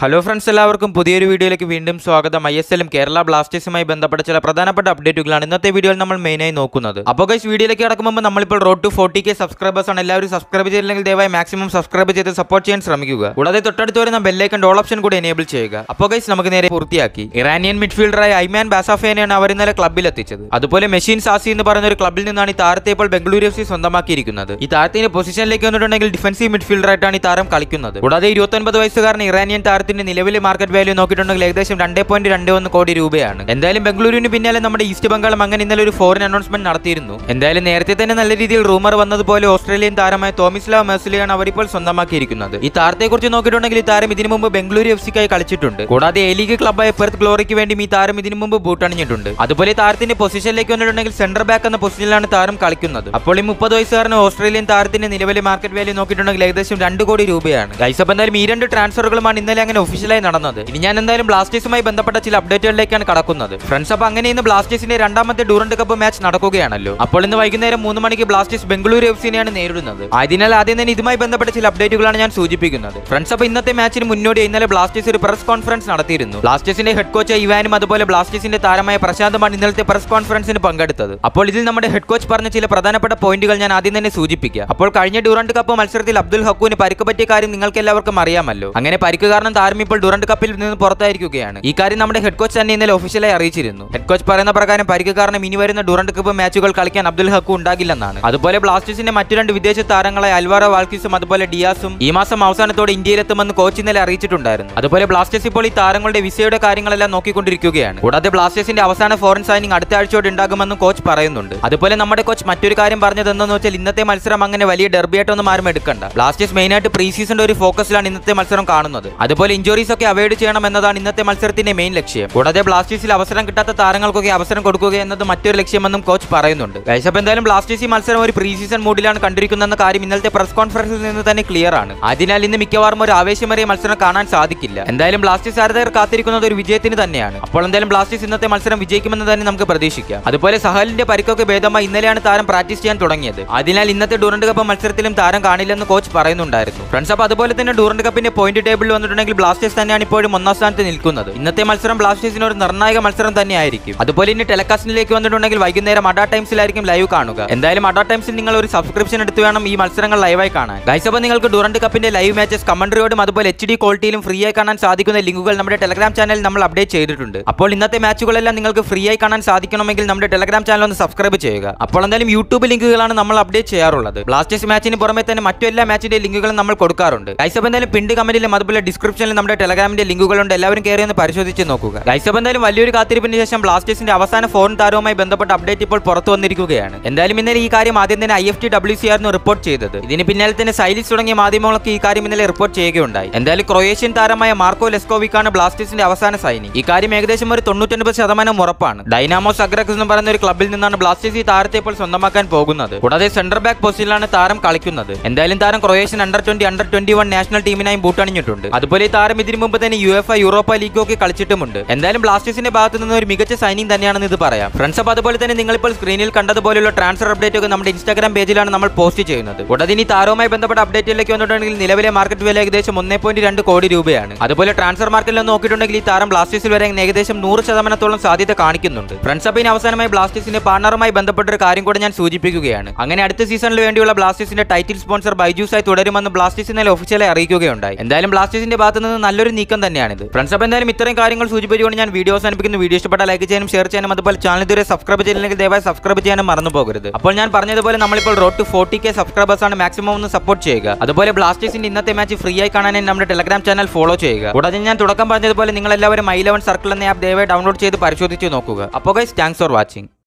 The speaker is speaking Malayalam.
ഹലോ ഫ്രണ്ട്സ് എല്ലാവർക്കും പുതിയൊരു വീഡിയോയിലേക്ക് വീണ്ടും സ്വാഗതം ഐ എസ് എല്ലും കേരള ബ്ലാസ്റ്റേഴ്സുമായി ബന്ധപ്പെട്ട ചില പ്രധാനപ്പെട്ട അപ്ഡേറ്റുകളാണ് ഇന്നത്തെ വീഡിയോയിൽ നമ്മൾ മെയിനായി നോക്കുന്നത് അപ്പോൾ ഗൈസ് വീഡിയോയിലേക്ക് കടക്കും മുമ്പ് നമ്മളിപ്പോൾ road to forty K subscribers ആണ് എല്ലാവരും സബ്സ്ക്രൈബ് ചെയ്തില്ലെങ്കിൽ ദയവായി മാക്സിമം സബ്സ്ക്രൈബ് ചെയ്ത് സപ്പോർട്ട് ചെയ്യാൻ ശ്രമിക്കുക കൂടാതെ തൊട്ടടുത്ത് വരുന്ന ബെല്ലൈക്കൺ ഡോൾ ഓപ്ഷൻ കൂടി എനേബിൾ ചെയ്യുക അപ്പോൾ ഗൈസ് നമുക്ക് നേരെ പൂർത്തിയാക്കി ഇറാനിയൻ മിഡ്ഫീൽഡറായ ഐമാൻ ബാസാഫേനെയാണ് അവർ ഇന്നലെ ക്ലബ്ബിൽ എത്തിച്ചത് അതുപോലെ മെഷീൻ സാസി എന്ന് പറയുന്ന ഒരു ക്ലബ്ബിൽ നിന്നാണ് ഈ താരത്തെ ഇപ്പോൾ ബംഗളൂരു എഫ് സി സ്വന്തമാക്കിയിരിക്കുന്നത് ഈ താരത്തിന്റെ പൊസിഷനിലേക്ക് വന്നിട്ടുണ്ടെങ്കിൽ ഡിഫൻസീവ് മിഡ്ഫീൽഡറായിട്ടാണ് ഈ താരം കളിക്കുന്നത് കൂടാതെ ഇരുപത്തൊൻപത് വയസ്സുകാരൻ ഇറാനിയൻ താരത്തിന്റെ നിലവിലെ മാർക്കറ്റ് വാല്യൂ നോക്കിയിട്ടുണ്ടെങ്കിൽ ഏകദേശം രണ്ട് പോയിന്റ് രണ്ട് ഒന്ന് കോടി രൂപയാണ് എന്തായാലും ബംഗളൂരുവിന് പിന്നാലെ നമ്മുടെ ഈസ്റ്റ് ബംഗാളും അങ്ങനെ ഇന്നലെ ഒരു ഫോറിൻ അനൗൺസ്മെന്റ് നടത്തിയിരുന്നു എന്തായാലും നേരത്തെ തന്നെ നല്ല രീതിയിൽ റൂമർ വന്നതുപോലെ ഓസ്ട്രേലിയൻ താരമായ തോമിസ്ലാവ് മെർസിലിയാണ് അവരിപ്പോൾ സ്വന്തമാക്കിയിരിക്കുന്നത് ഈ താരത്തെക്കുറിച്ച് നോക്കിയിട്ടുണ്ടെങ്കിൽ ഈ താരം ഇതിനു മുമ്പ് ബംഗളൂരു എഫ് സിക്കായി കളിച്ചിട്ടുണ്ട് കൂടാതെ എ ലീഗ് ക്ലബ്ബായ പെർത്ത് ഗ്ലോറിക്ക് വേണ്ടി ഈ താരം ഇതിനു മുമ്പ് ബൂട്ടണിഞ്ഞിട്ടുണ്ട് അതുപോലെ ഈ താരത്തിന്റെ പൊസിഷനിലേക്ക് വന്നിട്ടുണ്ടെങ്കിൽ സെന്റർ ബാക്ക് എന്ന പൊസിഷനിലാണ് താരം കളിക്കുന്നത് അപ്പോൾ ഈ മുപ്പത് വയസ്സുകാരന് ഓസ്ട്രേലിയൻ താരത്തിന്റെ നിലവിലെ മാർക്കറ്റ് വാല്യൂ നോക്കിയിട്ടുണ്ടെങ്കിൽ ഏകദേശം രണ്ട് കോടി രൂപയാണ് ഗൈസ് അപ്പോൾ എന്തായാലും ഈ രണ്ട് ട്രാൻസ്ഫറുകളുമാണ് ഇന്നലെ അങ്ങനെ ഒഫീഷ്യലായി നടന്നത് ഇനി ഞാൻ എന്തായാലും ബ്ലാസ്റ്റേഴ്സുമായി ബന്ധപ്പെട്ട ചില അപ്ഡേറ്റുകളിലേക്കാണ് കടക്കുന്നത് ഫ്രണ്ട്സ് അപ്പോൾ അങ്ങനെ ഇന്ന് ബ്ലാസ്റ്റേഴ്സിന്റെ രണ്ടാമത്തെ ഡൂറന്റ് കപ്പ് മാച്ച് നടക്കുകയാണല്ലോ അപ്പോൾ ഇന്ന് വൈകുന്നേരം മൂന്ന് മണിക്ക് ബ്ലാസ്റ്റേഴ്സ് ബംഗളൂരു എഫ് സിനെയാണ് നേരിടുന്നത് അതിനാൽ ആദ്യം തന്നെ ഇതുമായി ബന്ധപ്പെട്ട ചില അപ്ഡേറ്റുകളാണ് ഞാൻ സൂചിപ്പിക്കുന്നത് ഫ്രണ്ട്സ് അപ്പോൾ ഇന്നത്തെ മാച്ചിന് മുന്നോടി ഇന്നലെ ബ്ലാസ്റ്റേഴ്സ് ഒരു പ്രസ് കോൺഫറൻസ് നടത്തിയിരുന്നു ബ്ലാസ്റ്റേഴ്സിന്റെ ഹെഡ് കോച്ച് ഇവാനും അതുപോലെ ബ്ലാസ്റ്റേഴ്സിന്റെ താരമായ പ്രശാന്തുമാണ് ഇന്നലത്തെ പ്രസ് കോൺഫറൻസിന് പങ്കെടുത്തത് അപ്പോൾ ഇതിൽ നമ്മുടെ ഹെഡ് കോച്ച് പറഞ്ഞ ചില പ്രധാനപ്പെട്ട പോയിന്റുകൾ ഞാൻ ആദ്യം തന്നെ സൂചിപ്പിക്കുക അപ്പോൾ കഴിഞ്ഞ ഡൂറന്റ് കപ്പ് മത്സരത്തിൽ അബ്ദുൽ ഹക്കൂന് പരിക്ക് പറ്റിയ കാര്യം നിങ്ങൾക്ക് എല്ലാവർക്കും അറിയാമല്ലോ അങ്ങനെ പരിക്ക് കാരണം താരം ഇപ്പോൾ ഡൂറന്റ് കപ്പിൽ നിന്ന് പുറത്തായിരിക്കുകയാണ് ഈ കാര്യം നമ്മുടെ ഹെഡ് കോച്ച് തന്നെ ഇന്നലെ ഒഫീഷ്യലായി അറിയിച്ചിരുന്നു ഹെഡ് കോച്ച് പറയുന്ന പ്രകാരം പരിക്ക് കാരണം ഇനി വരുന്ന ഡൂറന്റ് കപ്പ് മാച്ചുകൾ കളിക്കാൻ അബ്ദുൽ ഹക്കു ഉണ്ടാകില്ലെന്നാണ് അതുപോലെ ബ്ലാസ്റ്റേഴ്സിന്റെ മറ്റു രണ്ട് വിദേശ താരങ്ങളായ അൽവാറോ വാൾക്കിസും അതുപോലെ ഡിയാസും ഈ മാസം അവസാനത്തോടെ ഇന്ത്യയിലെത്തുമെന്ന് കോച്ച് ഇന്നലെ അറിയിച്ചിട്ടുണ്ടായിരുന്നു അതുപോലെ ബ്ലാസ്റ്റേഴ്സ് ഇപ്പോൾ ഈ താരങ്ങളുടെ വിസയുടെ കാര്യങ്ങളെല്ലാം നോക്കിക്കൊണ്ടിരിക്കുകയാണ് കൂടാതെ ബ്ലാസ്റ്റേഴ്സിന്റെ അവസാന ഫോറിൻ സൈനിങ് അടുത്ത ആഴ്ചയോടെ ഉണ്ടാകുമെന്നും കോച്ച് പറയുന്നുണ്ട് അതുപോലെ നമ്മുടെ കോച്ച് മറ്റൊരു കാര്യം പറഞ്ഞത് എന്തെന്ന് വെച്ചാൽ ഇന്നത്തെ മത്സരം അങ്ങനെ വലിയ ഡെർബിയായിട്ടൊന്നും ആരും എടുക്കണ്ട ബ്ലാസ്റ്റേഴ്സ് മെയിനായിട്ട് പ്രീ സീസണിന്റെ ഒരു ഫോക്കസിലാണ് ഇന്നത്തെ മത്സരം കാണുന്നത് അതുപോലെ ഇഞ്ചുറീസ് ഒക്കെ അവോയ്ഡ് ചെയ്യണം എന്നതാണ് ഇന്നത്തെ മത്സരത്തിന്റെ മെയിൻ ലക്ഷ്യം കൂടാതെ ബ്ലാസ്റ്റേഴ്സിൽ അവസരം കിട്ടാത്ത താരങ്ങൾക്കൊക്കെ അവസരം കൊടുക്കുക എന്നത് മറ്റൊരു ലക്ഷ്യമെന്നും കോച്ച് പറയുന്നുണ്ട് ഗൈസപ്പ് എന്തായാലും ബ്ലാസ്റ്റേഴ്സ് ഈ മത്സരം ഒരു പ്രീ സീസൺ മൂഡിലാണ് കണ്ടിരിക്കുന്നതെന്ന കാര്യം ഇന്നലത്തെ പ്രസ് കോൺഫറൻസിൽ നിന്ന് തന്നെ ക്ലിയർ ആണ് അതിനാൽ ഇന്ന് മിക്കവാറും ഒരു ആവേശമേറിയ മത്സരം കാണാൻ സാധിക്കില്ല എന്തായാലും ബ്ലാസ്റ്റേഴ്സ് ആരാധകർ കാത്തിരിക്കുന്നത് ഒരു വിജയത്തിന് തന്നെയാണ് അപ്പോൾ എന്തായാലും ബ്ലാസ്റ്റേഴ്സ് ഇന്നത്തെ മത്സരം വിജയിക്കുമെന്ന് തന്നെ നമുക്ക് പ്രതീക്ഷിക്കാം അതുപോലെ സഹലിന്റെ പരിക്കൊക്കെ ഭേദമായി ഇന്നലെയാണ് താരം പ്രാക്ടീസ് ചെയ്യാൻ തുടങ്ങിയത് അതിനാൽ ഇന്നത്തെ ഡൂറന്റ് കപ്പ് മത്സരത്തിലും താരം കാണില്ലെന്ന് കോച്ച് പറയുന്നുണ്ടായിരുന്നു ഫ്രണ്ട്സ് അപ്പോൾ അതുപോലെ തന്നെ ഡൂറന്റ് കപ്പിന്റെ പോയിന്റ് ടേബിളിൽ വന്നിട്ടുണ്ടെങ്കിൽ ബ്ലാസ്റ്റേഴ്സ് തന്നെയാണ് ഇപ്പോഴും ഒന്നാം സ്ഥാനത്ത് നിൽക്കുന്നത് ഇന്നത്തെ മത്സരം ബ്ലാസ്റ്റേഴ്സിന് ഒരു നിർണായക മത്സരം തന്നെയായിരിക്കും അതുപോലെ ഇനി ടെലകാസ്റ്റിലേക്ക് വന്നിട്ടുണ്ടെങ്കിൽ വൈകുന്നേരം അഡാ ടൈംസിലായിരിക്കും ലൈവ് കാണുക എന്തായാലും അഡാ ടൈംസിൽ നിങ്ങൾ ഒരു സബ്സ്ക്രിപ്ഷൻ എടുത്ത് വേണം ഈ മത്സരങ്ങൾ ലൈവായി കാണാൻ ഗൈസ് അപ്പോൾ നിങ്ങൾക്ക് ഡൂറന്റ് കപ്പിന്റെ ലൈവ് മാച്ചസ് കമന്ററിയോടും അതുപോലെ എച്ച് ഡി ക്വാളിറ്റിയിലും ഫ്രീ ആയി കാണാൻ സാധിക്കുന്ന ലിങ്കുകൾ നമ്മുടെ ടെലഗ്രാം ചാനലിൽ നമ്മൾ അപ്ഡേറ്റ് ചെയ്തിട്ടുണ്ട് അപ്പോൾ ഇന്നത്തെ മാച്ചുകളെല്ലാം നിങ്ങൾക്ക് ഫ്രീ ആയി കാണാൻ സാധിക്കണമെങ്കിൽ നമ്മുടെ ടെലഗ്രാം ചാനൽ ഒന്ന് സബ്സ്ക്രൈബ് ചെയ്യുക അപ്പോൾ എന്തായാലും യൂട്യൂബ് ലിങ്കുകളാണ് നമ്മൾ അപ്ഡേറ്റ് ചെയ്യാറുള്ളത് ബ്ലാസ്റ്റേഴ്സ് മാച്ചിന് പുറമെ തന്നെ മറ്റു എല്ലാ മാച്ചിന്റെ ലിങ്കുകളും നമ്മൾ കൊടുക്കാറുണ്ട് ഗൈസ് അപ്പോൾ എന്തായാലും പിണ്ട് കമന്റിലും അതുപോലെ ഡിസ്ക്രിപ്ഷനിലും നമ്മുടെ ടെലഗ്രാമിന്റെ ലിങ്കുകളുണ്ട് എല്ലാവരും കയറി ഒന്ന് പരിശോധിച്ച് നോക്കുക ഗൈസ് അപ്പോൾ എന്തായാലും വലിയൊരു കാത്തിരിപ്പിന് ശേഷം ബ്ലാസ്റ്റേഴ്സിന്റെ അവസാന ഫോറിൻ താരവുമായി ബന്ധപ്പെട്ട അപ്ഡേറ്റ് ഇപ്പോൾ പുറത്തു വന്നിരിക്കുകയാണ് എന്തായാലും ഇന്നലെ ഈ കാര്യം ആദ്യം തന്നെ I F T W C ആയിരുന്നു റിപ്പോർട്ട് ചെയ്തത് ഇതിന് പിന്നാലെ തന്നെ സൈലിസ് തുടങ്ങിയ മാധ്യമങ്ങളൊക്കെ ഈ കാര്യം ഇന്നലെ റിപ്പോർട്ട് ചെയ്യുകയുണ്ടായി എന്തായാലും ക്രൊയേഷ്യൻ താരമായ മാർക്കോ ലെസ്കോവിക്കാണ് ബ്ലാസ്റ്റേഴ്സിന്റെ അവസാന സൈനിങ് ഈ കാര്യം ഏകദേശം ഒരു തൊണ്ണൂറ്റൊൻപത് ശതമാനം ഉറപ്പാണ് ഡൈനാമോസ് അഗ്രക്സ് എന്ന് പറയുന്ന ഒരു ക്ലബിൽ നിന്നാണ് ബ്ലാസ്റ്റേഴ്സ് ഈ താരത്തെ ഇപ്പോൾ സ്വന്തമാക്കാൻ പോകുന്നത് കൂടാതെ സെന്റർ ബാക്ക് പൊസിഷനിലാണ് താരം കളിക്കുന്നത് എന്തായാലും താരം Croatian under twenty under twenty one national ടീമിനായി ബൂട്ടണിഞ്ഞിട്ടുണ്ട് അതുപോലെ ഈ താരം ഇതിനു മുമ്പ് തന്നെ യു എഫ് യൂറോപ്പ ലീഗൊക്കെ കളിച്ചിട്ടുമുണ്ട് എന്തായാലും ബ്ലാസ്റ്റേഴ്സിന്റെ ഭാഗത്ത് നിന്ന് ഒരു മികച്ച സൈനിങ് തന്നെയാണെന്ന് ഇത് പറയാം ഫ്രണ്ട്സ് അപ്പോൾ അതുപോലെ തന്നെ നിങ്ങളിപ്പോൾ സ്ക്രീനിൽ കണ്ടതുപോലെയുള്ള ട്രാൻസ്ഫർ അപ്ഡേറ്റ് ഒക്കെ നമ്മുടെ ഇൻസ്റ്റാഗ്രാം പേജിലാണ് നമ്മൾ പോസ്റ്റ് ചെയ്യുന്നത് കൂടാതെ ഇനി താരവുമായി ബന്ധപ്പെട്ട അപ്ഡേറ്റിലേക്ക് വന്നിട്ടുണ്ടെങ്കിൽ നിലവിലെ മാർക്കറ്റ് വില ഏകദേശം ഒന്നേ പോയിന്റ് രണ്ട് കോടി രൂപയാണ് അതുപോലെ ട്രാൻസ്ഫർ മാർക്കറ്റിൽ ഒന്ന് നോക്കിയിട്ടുണ്ടെങ്കിൽ ഈ താരം ബ്ലാസ്റ്റേഴ്സിൽ വരെ ഏകദേശം നൂറ് ശതമാനത്തോളം സാധ്യത കാണിക്കുന്നുണ്ട് ഫ്രണ്ട്സ് അപ്പോൾ ഇനി അവസാനമായി ബ്ലാസ്റ്റേഴ്സിന്റെ പാർട്ണറുമായി ബന്ധപ്പെട്ട ഒരു കാര്യം കൂടെ ഞാൻ സൂചിപ്പിക്കുകയാണ് അങ്ങനെ അടുത്ത സീസണിൽ വേണ്ടിയുള്ള ബ്ലാസ്റ്റേഴ്സിന്റെ ടൈറ്റിൽ സ്പോൺസർ ബൈജൂസായി തുടരുമെന്ന് ബ്ലാസ്റ്റേഴ്സ് ഇന്നലെ ഒഫീഷ്യലായി അറിയിക്കുകയുണ്ടായി എന്തായാലും ബ്ലാസ്റ്റേഴ്സിന്റെ ഭാഗത്ത് നിന്ന് നല്ലൊരു നീക്കം തന്നെയാണിത് ഫ്രണ്ട്സ് അപ്പോൾ എന്തായാലും ഇത്രയും കാര്യങ്ങൾ സൂചിപ്പിച്ചുകൊണ്ട് ഞാൻ വീഡിയോ അവസാനിപ്പിക്കുന്നു വീഡിയോ ഇഷ്ടപ്പെട്ട ലൈക്ക് ചെയ്യാനും ഷെയർ ചെയ്യാനും അതുപോലെ ചാനൽ ഇതുവരെ സബ്സ്ക്രൈബ് ചെയ്തില്ലെങ്കിൽ ദയവായി സബ്സ്ക്രൈബ് ചെയ്യാനും മറന്നു പോകരുത് അപ്പോൾ ഞാൻ പറഞ്ഞതുപോലെ നമ്മളിപ്പോൾ road to forty K subscribers ആണ് മാക്സിമം ഒന്ന് സപ്പോർട്ട് ചെയ്യുക അതുപോലെ ബ്ലാസ്റ്റേഴ്സിന്റെ ഇന്നത്തെ മാച്ച് ഫ്രീ ആയി കാണാനായി നമ്മുടെ ടെലഗ്രാം ചാനൽ ഫോളോ ചെയ്യുക കൂടാതെ ഞാൻ തുടക്കം പറഞ്ഞതുപോലെ നിങ്ങൾ എല്ലാവരും ഐ ലെവൻ സർക്കിൾ എന്ന ആപ്പ് ദയവായി ഡൗൺലോഡ് ചെയ്ത് പരിശോധിച്ച് നോക്കുക അപ്പോൾ ഗൈസ് താങ്ക്സ് ഫോർ വാച്ചിങ്